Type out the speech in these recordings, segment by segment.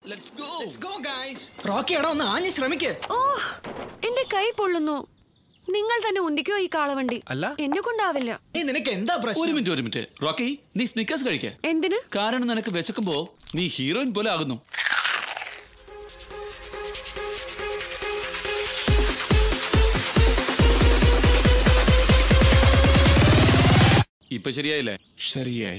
റോക്കിയാണോ ഒന്ന് ആഞ്ഞ് ശ്രമിക്ക് ഓ എന്റെ കൈ പൊള്ളുന്നു നിങ്ങൾ തന്നെ ഉന്തിക്കോ ഈ കാളവണ്ടി അല്ല. എന്നെ കൊണ്ടാവില്ല ഏ നിനക്ക് എന്താ ഒരു പ്രശ്നം മിനിറ്റ് ഒരു മിനിറ്റ് റോക്കി നീ സ്നിക്കേഴ്സ് കഴിക്ക എന്തിന് കാരണം നിനക്ക് വിശക്കുമ്പോ നീ ഹീറോയിൻ പോലെ ആകുന്നു ഇപ്പൊ ശരിയായില്ലേ ശരിയായി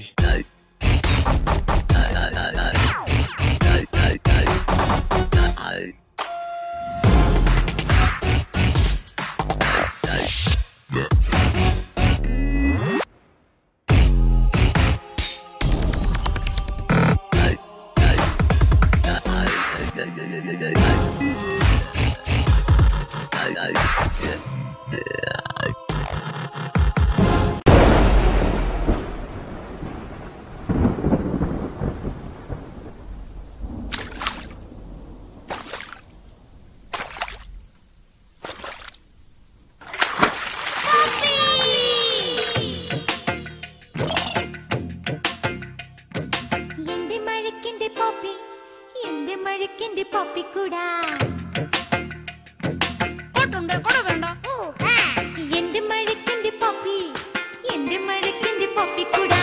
എന്റെ മഴക്കിന്റെ പോപ്പി എന്റെ മഴക്കിന്റെ പോപ്പിക്കൂടാ എന്റെ മഴക്കിന്റെ പോപ്പി എന്റെ മഴക്കിന്റെ പോപ്പിക്കൂടാ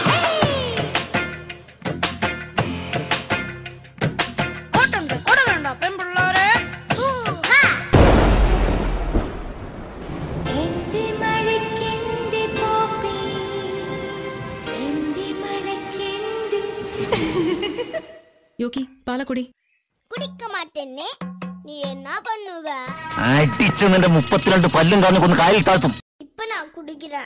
എന്റെ മഴക്കിന്റെ പോപ്പി എന്റെ മഴക്കിന്റെ யோகி பாலக்குடி குடிக்க மாட்டேன்னு நீ என்ன பண்ணுவ അടിച്ച് നിന്റെ മുപ്പത്തിരണ്ട് പല്ലും കാഞ്ഞു കൊന്ന് കായിൽ താഴ്ത്തും இப்ப நான் குடிக்கிறேன்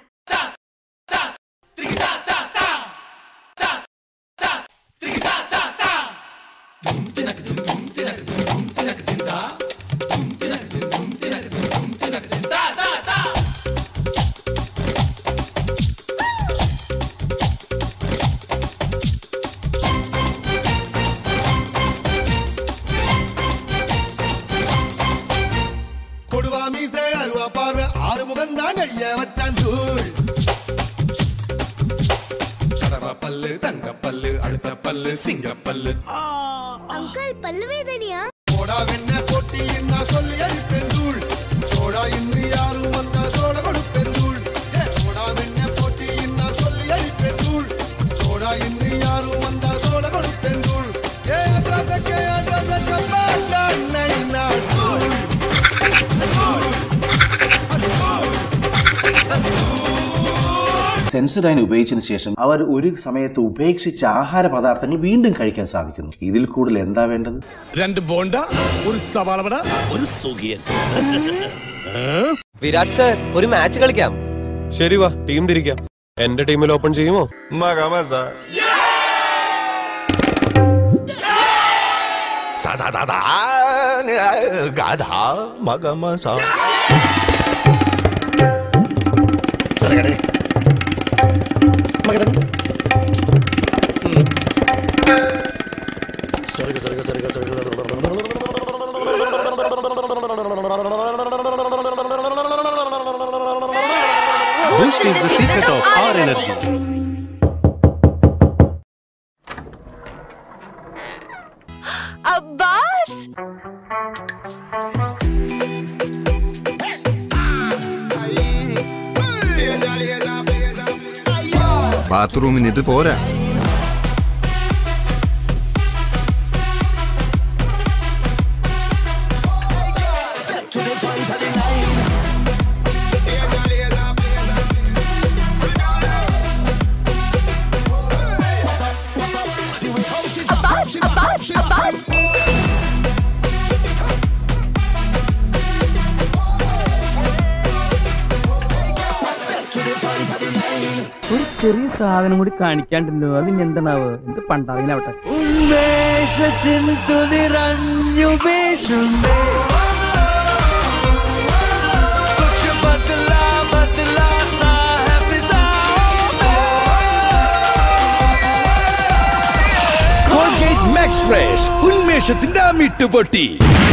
கொடுவா மீசை அருவா பார்வை ஆறு முகம் தான் ஐய வச்சான் தூள் கடவா பல்லு தங்க பல்லு அடுத்த பல்லு சிங்க பல்லு அங்கிள் பல்லுவேதனியா போடா வெண்ண போட்டி என்ன சொல்லி அடிப்பேன் தூள் போடா இன்று யாரும் வந்தா தோட கொடுப்பேன் தூள் ஏ, போடா வெண்ண போட்டி என்ன சொல்லி அடிப்பேன் தூள் போடா இன்று யாரும் வந்தா தோட கொடுப்பேன் தூள் ஏ பிரதக்கே அடதக்க பாண்டா நை நான் தூள் സെൻസഡൈൻ ഉപയോഗിച്ചതിന് ശേഷം അവർ ഒരു സമയത്ത് ഉപേക്ഷിച്ച ആഹാര പദാർത്ഥങ്ങൾ വീണ്ടും കഴിക്കാൻ സാധിക്കുന്നു ഇതിൽ കൂടുതൽ എന്താ വേണ്ടത് രണ്ട് ബോണ്ട ഒരു സവാള വട ഒരു സുഖിയൻ വിരാട് സർ ഒരു മാച്ച് കളിക്കാം ശരി വാ ടീം തിരിക്കാം എന്റെ ടീമിൽ ഓപ്പൺ ചെയ്യുമോ Boost is the secret of our energy. Abbas ബാത്റൂമിന് ഇത് പോരാ അബ്ബാസ് അബ്ബാസ് അബ്ബാസ് ഒരു ചെറിയ സാധനം കൂടി കാണിക്കാണ്ടല്ലോ അത് ഇനി എന്താണാവ് എന്ത് പണ്ടാവിനാവട്ടെ മാക്സ് ഫ്രഷ് ഉന്മേഷത്തിന്റെ അമിട്ടുപൊട്ടി